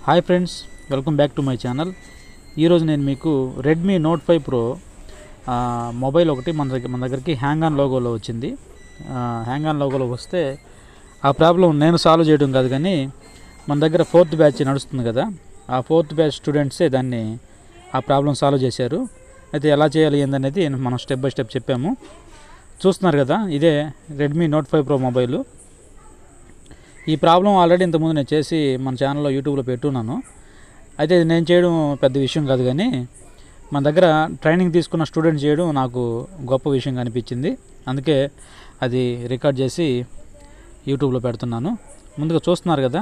hi friends welcome back to my channel ఈరోజు నేను మీకు Redmi Note five Pro mobile ఒకటి మన దగ్గర మన దగ్గరికి హ్యాంగ్ ఆన్ లోగోలో వచ్చింది హ్యాంగ్ ఆన్ లోగోలో వస్తే ఆ ప్రాబ్లం నేను సాల్వ్ చేయడం కాదు కానీ మన దగ్గర ఫోర్త్ బ్యాచ్ నడుస్తుంది కదా ఆ ఫోర్త్ బ్యాచ్ స్టూడెంట్సే దాన్ని ఆ ప్రాబ్లం సాల్వ్ చేశారు అయితే ఎలా చేయాలి ఏందనేది మనం స్టెప్ బై స్టెప్ చెప్పాము చూస్తున్నారు కదా ఇదే Redmi Note five Pro mobile ఈ ప్రాబ్లం ఆల్రెడీ ఇంతకుముందు నేను చేసి మన ఛానల్లో యూట్యూబ్లో పెట్టున్నాను అయితే ఇది నేను చేయడం పెద్ద విషయం కాదు కానీ మన దగ్గర ట్రైనింగ్ తీసుకున్న స్టూడెంట్ చేయడం నాకు గొప్ప విషయంగా అనిపించింది అందుకే అది రికార్డ్ చేసి యూట్యూబ్లో పెడుతున్నాను ముందుగా చూస్తున్నారు కదా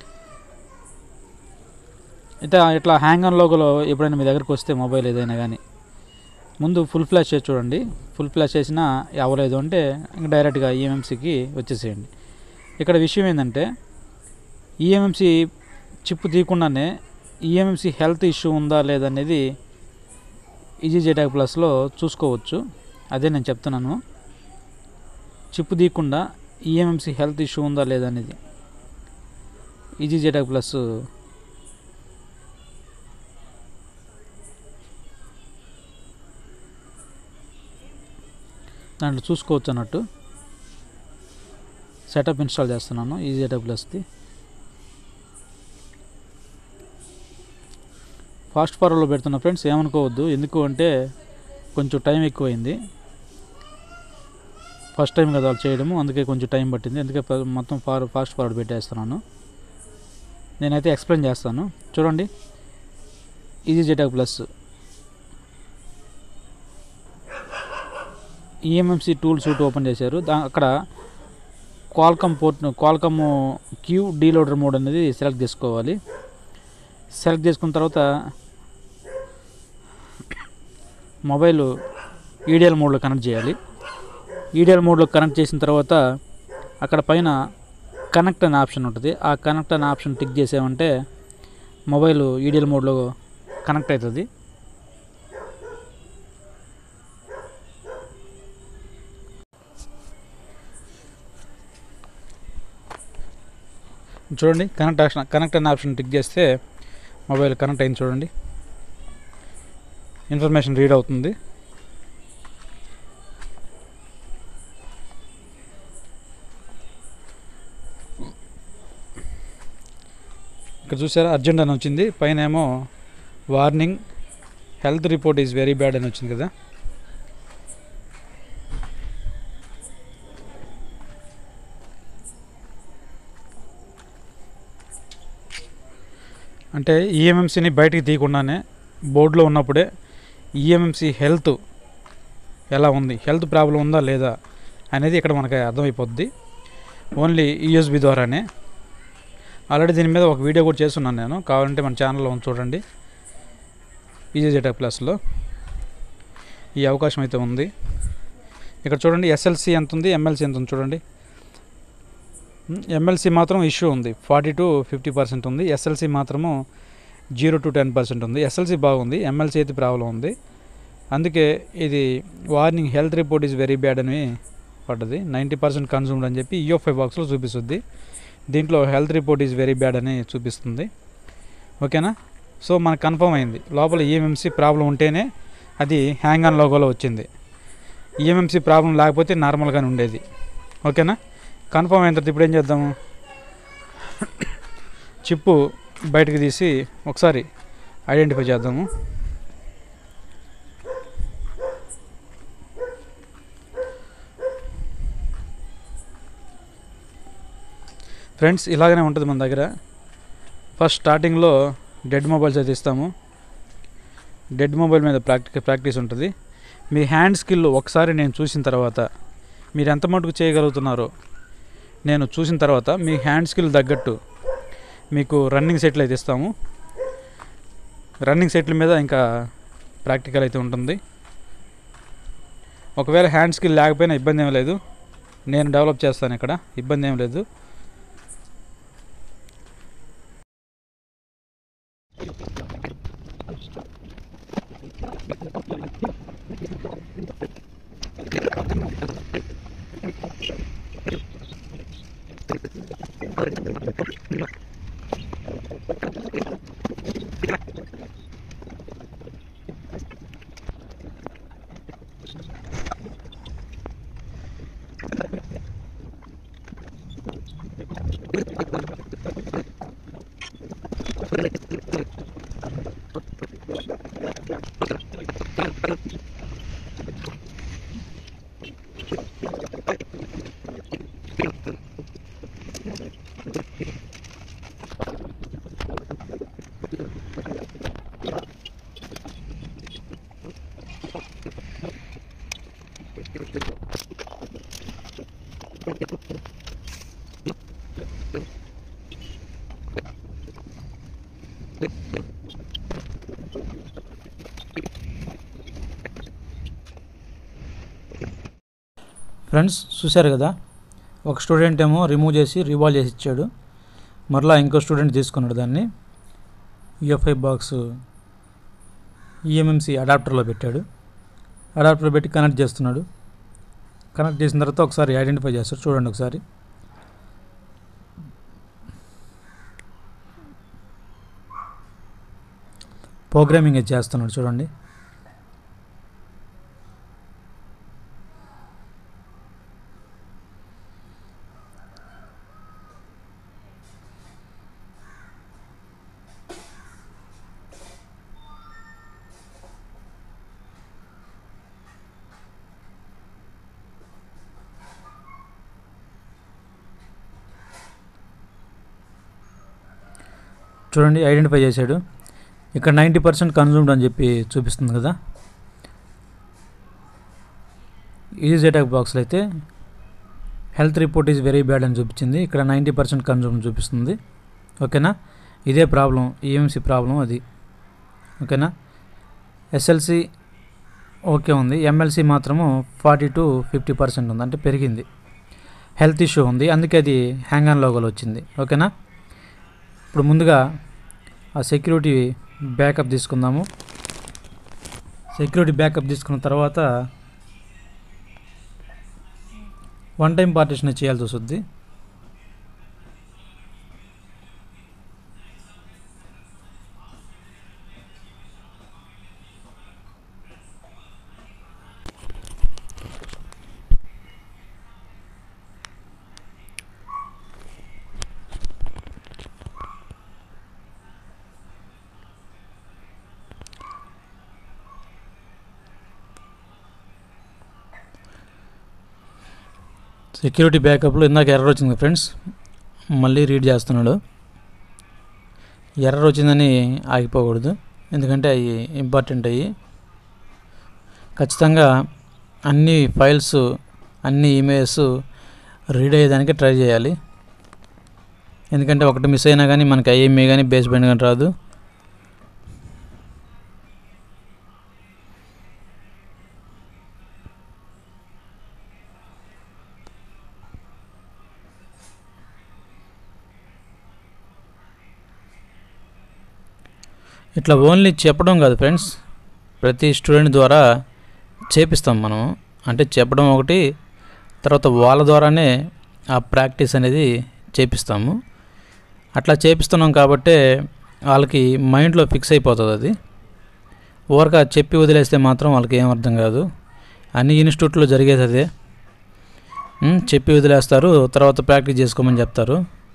అయితే ఇట్లా హ్యాంగ్ ఆన్ లోగోలో ఎప్పుడైనా మీ దగ్గరకు వస్తే మొబైల్ ఏదైనా కానీ ముందు ఫుల్ ఫ్లాష్ చేసి చూడండి ఫుల్ ఫ్లాష్ చేసినా అవ్వలేదు అంటే ఇంకా డైరెక్ట్గా ఈఎంఎంసీకి వచ్చేసేయండి ఇక్కడ విషయం ఏంటంటే ఈఎంఎంసీ చిప్ తీయకుండానే ఈఎంఎంసీ హెల్త్ ఇష్యూ ఉందా లేదనేది ఈజీ జెటాక్ ప్లస్లో చూసుకోవచ్చు అదే నేను చెప్తున్నాను చిప్ తీయకుండా ఈఎంఎంసీ హెల్త్ ఇష్యూ ఉందా లేదనేది ఈజీ జెటాక్ ప్లస్ దాంట్లో చూసుకోవచ్చు అన్నట్టు సెటప్ ఇన్స్టాల్ చేస్తున్నాను ఈజీ ప్లస్ది ఫాస్ట్ ఫార్వర్డ్లో పెడుతున్న ఫ్రెండ్స్ ఏమనుకోవద్దు ఎందుకు అంటే కొంచెం టైం ఎక్కువైంది ఫస్ట్ టైం కదా వాళ్ళు చేయడము అందుకే కొంచెం టైం పట్టింది అందుకే ప- మొత్తం ఫార్ ఫాస్ట్ ఫార్వర్డ్ పెట్టేస్తున్నాను నేనైతే ఎక్స్ప్లెయిన్ చేస్తాను చూడండి easy JTAG plus eMMC tool suite open చేశారు దా అక్కడ Qualcomm port Qualcomm Q d loader mode అనేది సెలెక్ట్ చేసుకోవాలి సెలెక్ట్ చేసుకున్న తర్వాత మొబైల్ ఈడిఎల్ మోడ్లో కనెక్ట్ చేయాలి ఈడిఎల్ మోడ్లో కనెక్ట్ చేసిన తర్వాత అక్కడ పైన కనెక్ట్ అనే ఆప్షన్ ఉంటుంది ఆ కనెక్ట్ అనే ఆప్షన్ టిక్ చేసామంటే మొబైల్ ఈడిఎల్ మోడ్లో కనెక్ట్ అవుతుంది చూడండి కనెక్ట్ ఆప్షన్ కనెక్ట్ అనే ఆప్షన్ టిక్ చేస్తే మొబైల్ కనెక్ట్ అయింది చూడండి ఇన్ఫర్మేషన్ రీడ్ అవుతుంది ఇక్కడ చూసారా అర్జెంట్ అని వచ్చింది పైన ఏమో warning health report is very bad అని వచ్చింది కదా అంటే ఈఎంఎంసీని బయటికి తీయకుండానే బోర్డులో ఉన్నప్పుడే ఈఎంఎంసీ హెల్త్ ఎలా ఉంది హెల్త్ ప్రాబ్లం ఉందా లేదా అనేది ఇక్కడ మనకి అర్థమైపోద్ది ఓన్లీ యూఎస్బి ద్వారానే ఆల్రెడీ దీని మీద ఒక వీడియో కూడా చేస్తున్నాను నేను కావాలంటే మన ఛానల్లో ఉంది చూడండి ఈజీజెటెక్ ప్లస్లో ఈ అవకాశం అయితే ఉంది ఇక్కడ చూడండి ఎస్ఎల్సి ఎంత ఉంది ఎమ్మెల్సీ ఎంత ఉంది చూడండి ఎమ్మెల్సీ మాత్రం ఇష్యూ ఉంది ఫార్టీ టు ఫిఫ్టీ పర్సెంట్ ఉంది ఎస్ఎల్సి మాత్రము జీరో టు టెన్ పర్సెంట్ ఉంది ఎస్ఎల్సి బాగుంది ఎమ్మెల్సీ అయితే ప్రాబ్లం ఉంది అందుకే ఇది warning health report is very bad అని పడ్డది నైంటీ పర్సెంట్ కన్సూమ్డ్ అని చెప్పి ఈఓఫై బాక్స్లో చూపిస్తుంది దీంట్లో health report is very bad అని చూపిస్తుంది ఓకేనా సో మనకు కన్ఫర్మ్ అయింది లోపల ఈఎంఎంసీ ప్రాబ్లం ఉంటేనే అది హ్యాంగ్ ఆన్ లోగోలో వచ్చింది ఈఎంఎంసీ ప్రాబ్లం లేకపోతే నార్మల్గానే ఉండేది ఓకేనా కన్ఫర్మ్ అయిన తర్వాత ఇప్పుడు ఏం చేద్దాము చిప్పు బయటకు తీసి ఒకసారి ఐడెంటిఫై చేద్దాము ఫ్రెండ్స్ ఇలాగనే ఉంటుంది మన దగ్గర ఫస్ట్ స్టార్టింగ్లో డెడ్ మొబైల్స్ అయితే ఇస్తాము డెడ్ మొబైల్ మీద ప్రాక్టి ప్రాక్టీస్ ఉంటుంది మీ హ్యాండ్ స్కిల్ ఒకసారి నేను చూసిన తర్వాత మీరు ఎంత మటుకు చేయగలుగుతున్నారో నేను చూసిన తర్వాత మీ హ్యాండ్ స్కిల్ తగ్గట్టు మీకు రన్నింగ్ సెట్లు అయితే ఇస్తాము రన్నింగ్ సెట్ల మీద ఇంకా ప్రాక్టికల్ అయితే ఉంటుంది ఒకవేళ హ్యాండ్ స్కిల్ లేకపోయినా ఇబ్బంది ఏం లేదు నేను డెవలప్ చేస్తాను ఇక్కడ ఇబ్బంది ఏం లేదు ఫ్రెండ్స్ చూశారు కదా ఒక స్టూడెంట్ ఏమో రిమూవ్ చేసి రివాల్వ్ చేసి ఇచ్చాడు మరలా ఇంకో స్టూడెంట్ తీసుకున్నాడు దాన్ని యూఎఫ్ఐ బాక్స్ ఈఎంఎంసి అడాప్టర్లో పెట్టాడు అడాప్టర్ పెట్టి కనెక్ట్ చేస్తున్నాడు కనెక్ట్ చేసిన తర్వాత ఒకసారి ఐడెంటిఫై చేస్తాడు చూడండి ఒకసారి ప్రోగ్రామింగ్ ఇది చేస్తున్నాడు చూడండి చూడండి ఐడెంటిఫై చేశాడు ఇక్కడ నైంటీ పర్సెంట్ కన్జ్యూమ్డ్ అని చెప్పి చూపిస్తుంది కదా ఈజీ అటాక్ బాక్స్లో అయితే health report is very bad అని చూపించింది ఇక్కడ నైంటీ పర్సెంట్ కన్జ్యూమ్ చూపిస్తుంది ఓకేనా ఇదే ప్రాబ్లం ఈఎంసీ ప్రాబ్లం అది ఓకేనా ఎస్ఎల్సి ఓకే ఉంది ఎంఎల్సి మాత్రము ఫార్టీ టు ఫిఫ్టీ పర్సెంట్ ఉంది అంటే పెరిగింది హెల్త్ ఇష్యూ ఉంది అందుకే అది హ్యాంగ్ ఆన్ లోగోలో వచ్చింది ఓకేనా ఇప్పుడు ముందుగా ఆ సెక్యూరిటీ బ్యాకప్ తీసుకుందాము సెక్యూరిటీ బ్యాకప్ తీసుకున్న తర్వాత వన్ టైం పార్టీషన్ చేయాల్సి వస్తుంది సెక్యూరిటీ బ్యాకప్లో ఇందాక ఎర్రర్ వచ్చింది ఫ్రెండ్స్ మళ్ళీ రీడ్ చేస్తున్నాడు ఎర్రర్ వచ్చిందని ఆగిపోకూడదు ఎందుకంటే అవి ఇంపార్టెంట్ అయ్యి ఖచ్చితంగా అన్ని ఫైల్స్ అన్ని ఇమేజెస్ రీడ్ అయ్యేదానికి ట్రై చేయాలి ఎందుకంటే ఒకటి మిస్ అయినా కానీ మనకి ఐఎంఏ కానీ బేస్ బ్యాండ్ కానీ రాదు ఇట్లా ఓన్లీ చెప్పడం కాదు ఫ్రెండ్స్ ప్రతి స్టూడెంట్ ద్వారా చేపిస్తాం మనం అంటే చెప్పడం ఒకటి తర్వాత వాళ్ళ ద్వారానే ఆ ప్రాక్టీస్ అనేది చేపిస్తాము అట్లా చేపిస్తున్నాం కాబట్టే వాళ్ళకి మైండ్లో ఫిక్స్ అయిపోతుంది అది ఊరక చెప్పి వదిలేస్తే మాత్రం వాళ్ళకి ఏం అర్థం కాదు అన్ని ఇన్స్టిట్యూట్లో జరిగేది అదే ఉమ్, చెప్పి వదిలేస్తారు తర్వాత ప్రాక్టీస్ చేసుకోమని చెప్తారు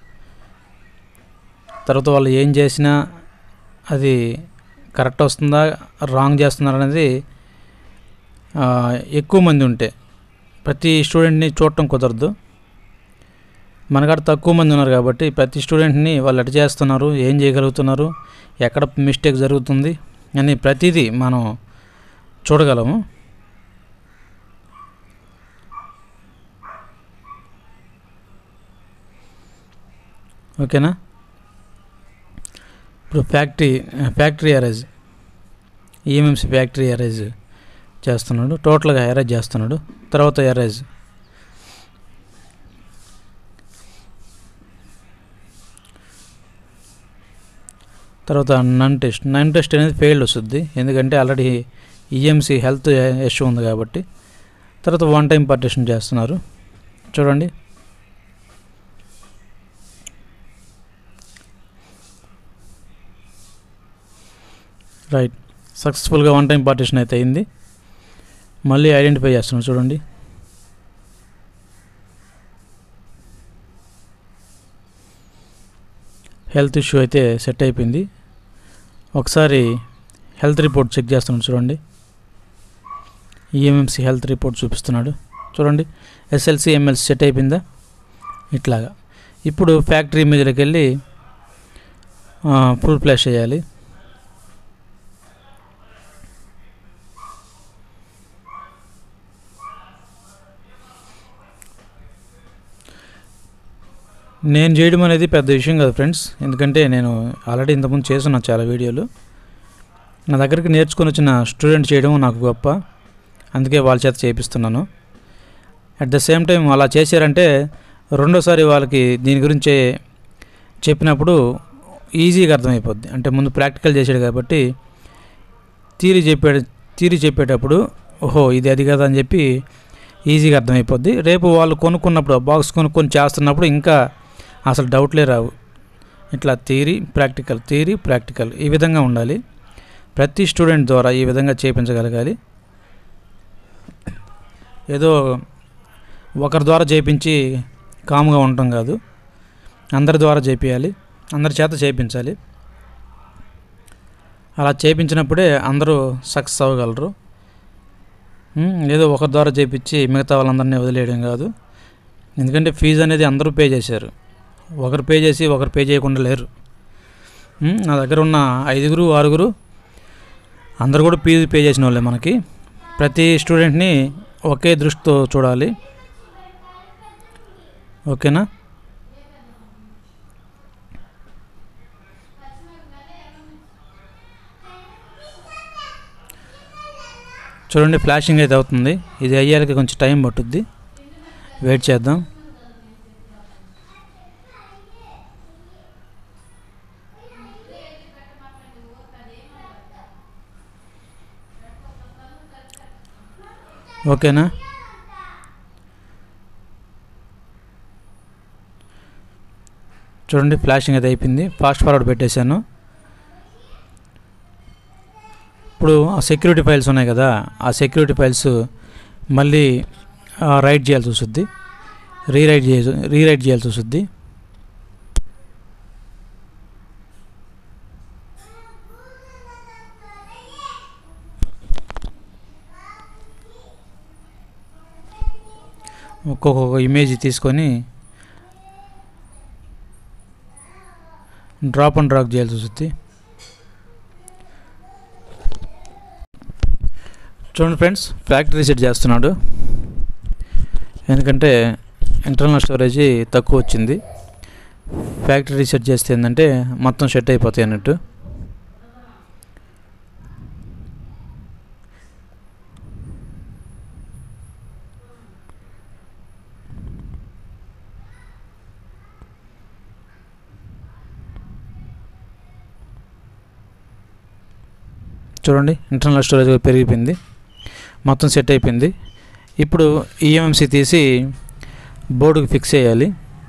తర్వాత వాళ్ళు ఏం చేసినా అది కరెక్ట్ వస్తుందా రాంగ్ చేస్తున్నారు అనేది ఆ, ఎక్కువ మంది ఉంటే ప్రతి స్టూడెంట్ని చూడటం కుదరదు మనకాడ తక్కువ మంది ఉన్నారు కాబట్టి ప్రతి స్టూడెంట్ని వాళ్ళు ఎట చేస్తున్నారు ఏం చేయగలుగుతున్నారు ఎక్కడ మిస్టేక్ జరుగుతుంది అని ప్రతిదీ మనం చూడగలము ఓకేనా ఇప్పుడు factory factory erase EMMC factory erase చేస్తున్నాడు టోటల్గా అరేజ్ చేస్తున్నాడు తర్వాత అరేజ్ తర్వాత నన్ టెస్ట్ నన్ టెస్ట్ అనేది ఫెయిల్డ్ వస్తుంది ఎందుకంటే ఆల్రెడీ ఈఎంసీ హెల్త్ ఇష్యూ ఉంది కాబట్టి తర్వాత వన్ టైం పార్టిషన్ చేస్తున్నారు చూడండి రైట్ సక్సెస్ఫుల్గా వన్ టైం పార్టీషన్ అయితే అయింది మళ్ళీ ఐడెంటిఫై చేస్తున్నాం చూడండి హెల్త్ ఇష్యూ అయితే సెట్ అయిపోయింది ఒకసారి హెల్త్ రిపోర్ట్ చెక్ చేస్తున్నాం చూడండి ఈఎంఎంసి హెల్త్ రిపోర్ట్ చూపిస్తున్నాడు చూడండి ఎస్ఎల్సి ఎంఎల్సి సెట్ అయిపోయిందా ఇట్లాగా ఇప్పుడు ఫ్యాక్టరీ ఇమేజ్లోకి వెళ్ళి ఫుల్ ఫ్లాష్ చేయాలి నేను చేయడం అనేది పెద్ద విషయం కాదు ఫ్రెండ్స్ ఎందుకంటే నేను ఆల్రెడీ ఇంతకుముందు చేస్తున్నాను చాలా వీడియోలు నా దగ్గరికి నేర్చుకొని వచ్చిన స్టూడెంట్ చేయడం నాకు గొప్ప అందుకే వాళ్ళ చేత చేపిస్తున్నాను అట్ ద సేమ్ టైం అలా చేశారంటే రెండోసారి వాళ్ళకి దీని గురించి చెప్పినప్పుడు ఈజీగా అర్థమైపోద్ది అంటే ముందు ప్రాక్టికల్ చేసాడు కాబట్టి తీరి చెప్పాడు తీరి చెప్పేటప్పుడు ఓహో ఇది అది కదా అని చెప్పి ఈజీగా అర్థమైపోద్ది రేపు వాళ్ళు కొనుక్కున్నప్పుడు బాక్స్ కొనుక్కొని చేస్తున్నప్పుడు ఇంకా అసలు డౌట్లే రావు ఇట్లా థియరీ ప్రాక్టికల్ థియరీ ప్రాక్టికల్ ఈ విధంగా ఉండాలి ప్రతి స్టూడెంట్ ద్వారా ఈ విధంగా చేయించగలగాలి ఏదో ఒకరి ద్వారా చేయించి కామ్గా ఉండటం కాదు అందరి ద్వారా చేపించాలి అందరి చేత చేయించాలి అలా చేయించినప్పుడే అందరూ సక్సెస్ అవ్వగలరు ఉమ్, ఏదో ఒకరి ద్వారా చేయించి మిగతా వాళ్ళందరినీ వదిలేయడం కాదు ఎందుకంటే ఫీజు అనేది అందరూ పే చేశారు ఒకరు పే చేసి ఒకరు పే చేయకుండా లేరు ఉమ్, నా దగ్గర ఉన్న ఐదుగురు ఆరుగురు అందరు కూడా ఫీజు పే చేసిన వాళ్ళే మనకి ప్రతి స్టూడెంట్ని ఒకే దృష్టితో చూడాలి ఓకేనా చూడండి ఫ్లాషింగ్ అయితే అవుతుంది ఇది అయ్యాక కొంచెం టైం పట్టుద్ది వెయిట్ చేద్దాం ఓకేనా చూడండి ఫ్లాషింగ్ అయితే అయిపోయింది ఫాస్ట్ ఫార్వర్డ్ పెట్టేశాను ఇప్పుడు ఆ సెక్యూరిటీ ఫైల్స్ ఉన్నాయి కదా ఆ సెక్యూరిటీ ఫైల్స్ మళ్ళీ రైట్ చేయాల్సి వస్తుంది రీరైట్ చేయ రీరైట్ చేయాల్సి వస్తుంది ఒక్కొక్క ఇమేజ్ తీసుకొని డ్రాప్ అండ్ డ్రాప్ చేయాల్సి వస్తుంది చూడండి ఫ్రెండ్స్ ఫ్యాక్టరీ రీసెట్ చేస్తున్నాడు ఎందుకంటే ఇంటర్నల్ స్టోరేజ్ తక్కువ వచ్చింది ఫ్యాక్టరీ రీసెట్ చేస్తే ఏంటంటే మొత్తం సెట్ అయిపోతాయి అన్నట్టు చూడండి ఇంటర్నల్ స్టోరేజ్ పెరిగిపోయింది మొత్తం సెట్ అయిపోయింది ఇప్పుడు ఈఎంసీ తీసి బోర్డుకి ఫిక్స్ చేయాలి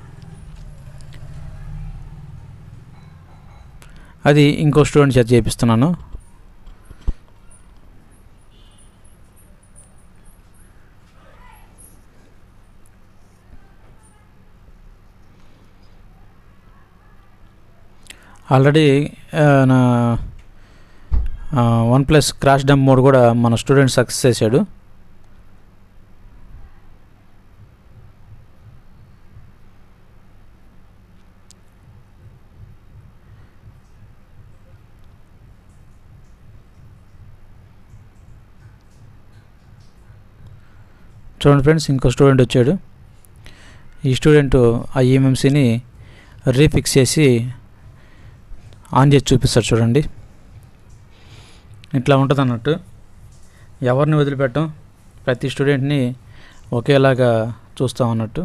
అది ఇంకో స్టూడెంట్ చేత చేపిస్తున్నాను ఆల్రెడీ నా OnePlus crash dump mode కూడా మన స్టూడెంట్ సక్సెస్ చేశాడు చూడండి ఫ్రెండ్స్ ఇంకో స్టూడెంట్ వచ్చాడు ఈ స్టూడెంట్ ఆ ఈఎంఎంసీని రీఫిక్స్ చేసి ఆన్ చేసి చూపిస్తాడు చూడండి ఇట్లా ఉంటుంది అన్నట్టు ఎవరిని వదిలిపెట్టం ప్రతి స్టూడెంట్ని ఒకేలాగా చూస్తాం అన్నట్టు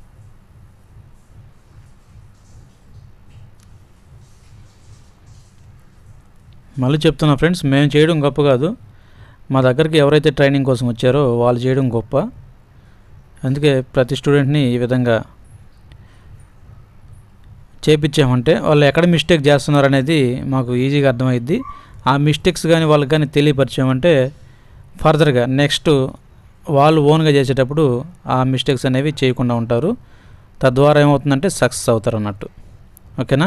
మళ్ళీ చెప్తున్నా ఫ్రెండ్స్ మేము చేయడం గొప్ప కాదు మా దగ్గరికి ఎవరైతే ట్రైనింగ్ కోసం వచ్చారో వాళ్ళు చేయడం గొప్ప అందుకే ప్రతి స్టూడెంట్ని ఈ విధంగా చేపించామంటే వాళ్ళు ఎక్కడ మిస్టేక్ చేస్తున్నారు అనేది మాకు ఈజీగా అర్థమైద్ది ఆ మిస్టేక్స్ కానీ వాళ్ళకి కానీ తెలియపరిచామంటే ఫర్దర్గా నెక్స్ట్ వాళ్ళు ఓన్గా చేసేటప్పుడు ఆ మిస్టేక్స్ అనేవి చేయకుండా ఉంటారు తద్వారా ఏమవుతుందంటే సక్సెస్ అవుతారు అన్నట్టు ఓకేనా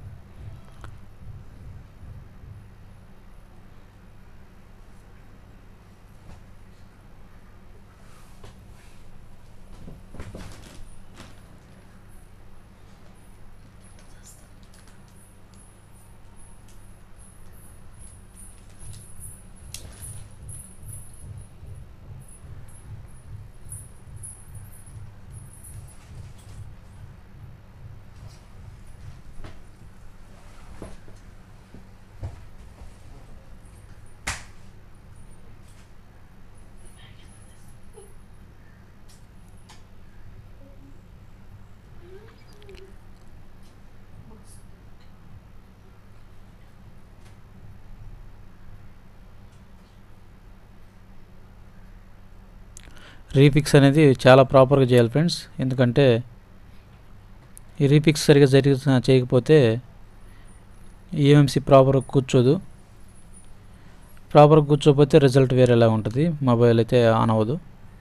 రీఫిక్స్ అనేది చాలా ప్రాపర్గా చేయాలి ఫ్రెండ్స్ ఎందుకంటే ఈ రీఫిక్స్ సరిగా జరిగి చేయకపోతే ఈఎంసీ ప్రాపర్గా కూర్చోదు ప్రాపర్గా కూర్చోకపోతే రిజల్ట్ వేరేలా ఉంటుంది మొబైల్ అయితే ఆన్ అవ్వదు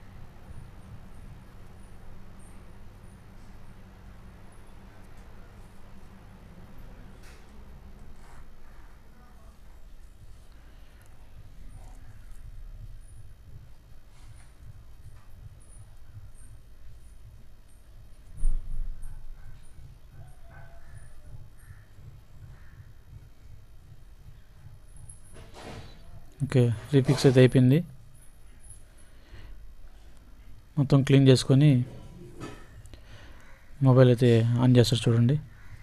ఓకే రీఫిక్స్ అయితే అయిపోయింది మొత్తం క్లీన్ చేసుకొని మొబైల్ అయితే ఆన్ చేస్తారు చూడండి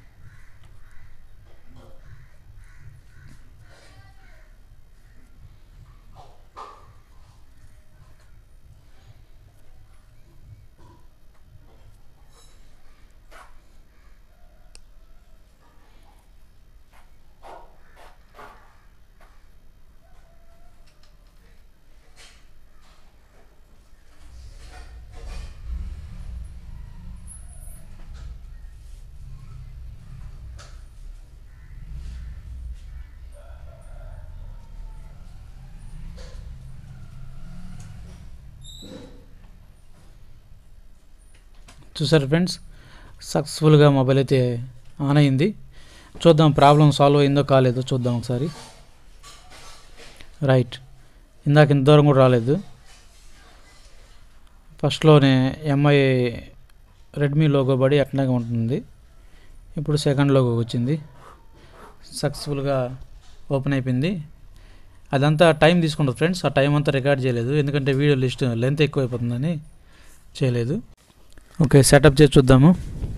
చూసారు ఫ్రెండ్స్ సక్సెస్ఫుల్గా మొబైల్ అయితే ఆన్ అయింది చూద్దాం ప్రాబ్లం సాల్వ్ అయిందో కాలేదో చూద్దాం ఒకసారి రైట్ ఇందాక ఇంత దూరం కూడా రాలేదు ఫస్ట్లోనే ఎంఐ రెడ్మీ లోగో పడి అట్లాగే ఉంటుంది ఇప్పుడు సెకండ్ లోగో వచ్చింది సక్సెస్ఫుల్గా ఓపెన్ అయిపోయింది అదంతా టైం తీసుకుంటుంది ఫ్రెండ్స్ ఆ టైం అంతా రికార్డ్ చేయలేదు ఎందుకంటే వీడియో లిస్ట్ లెంత్ ఎక్కువ అయిపోతుందని చేయలేదు ఓకే సెటప్ చేసి చూద్దాము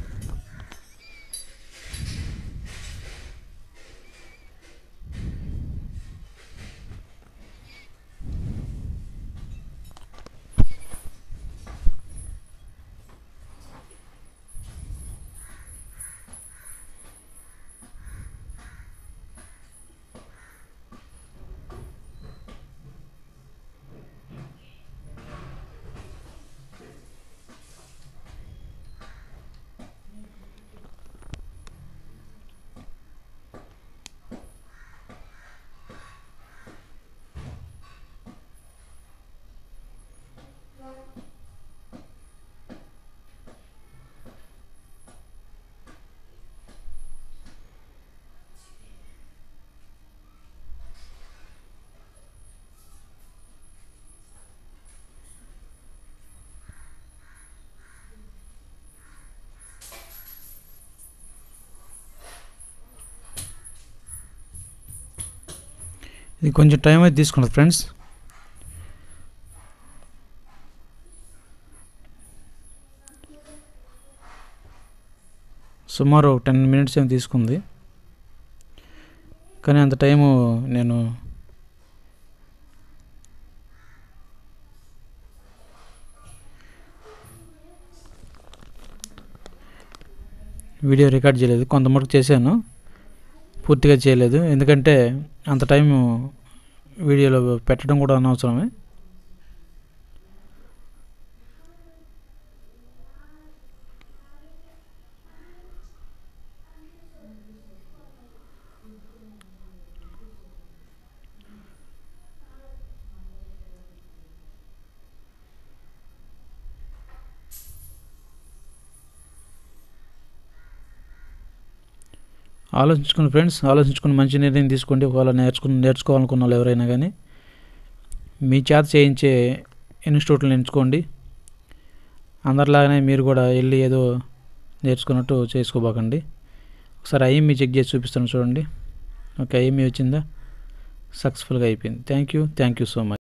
ఇది కొంచెం టైం అయితే తీసుకున్నది ఫ్రెండ్స్ సుమారు టెన్ మినిట్స్ ఏమి తీసుకుంది కానీ అంత టైము నేను వీడియో రికార్డ్ చేయలేదు కొంత మటుకు చేశాను పూర్తిగా చేయలేదు ఎందుకంటే అంత టైం వీడియోలో పెట్టడం కూడా అనవసరమే ఆలోచించుకుని ఫ్రెండ్స్ ఆలోచించుకుని మంచి నిర్ణయం తీసుకోండి ఒకవేళ నేర్చుకుని నేర్చుకోవాలనుకున్న వాళ్ళు ఎవరైనా కానీ మీ చేత చేయించే ఇన్స్టిట్యూట్లను ఎంచుకోండి అందరిలాగానే మీరు కూడా వెళ్ళి ఏదో నేర్చుకున్నట్టు చేసుకోబాకండి ఒకసారి ఐఎంఈ చెక్ చేసి చూపిస్తాను చూడండి ఓకే ఐఎంఈ వచ్చిందా సక్సెస్ఫుల్గా అయిపోయింది thank you thank you so much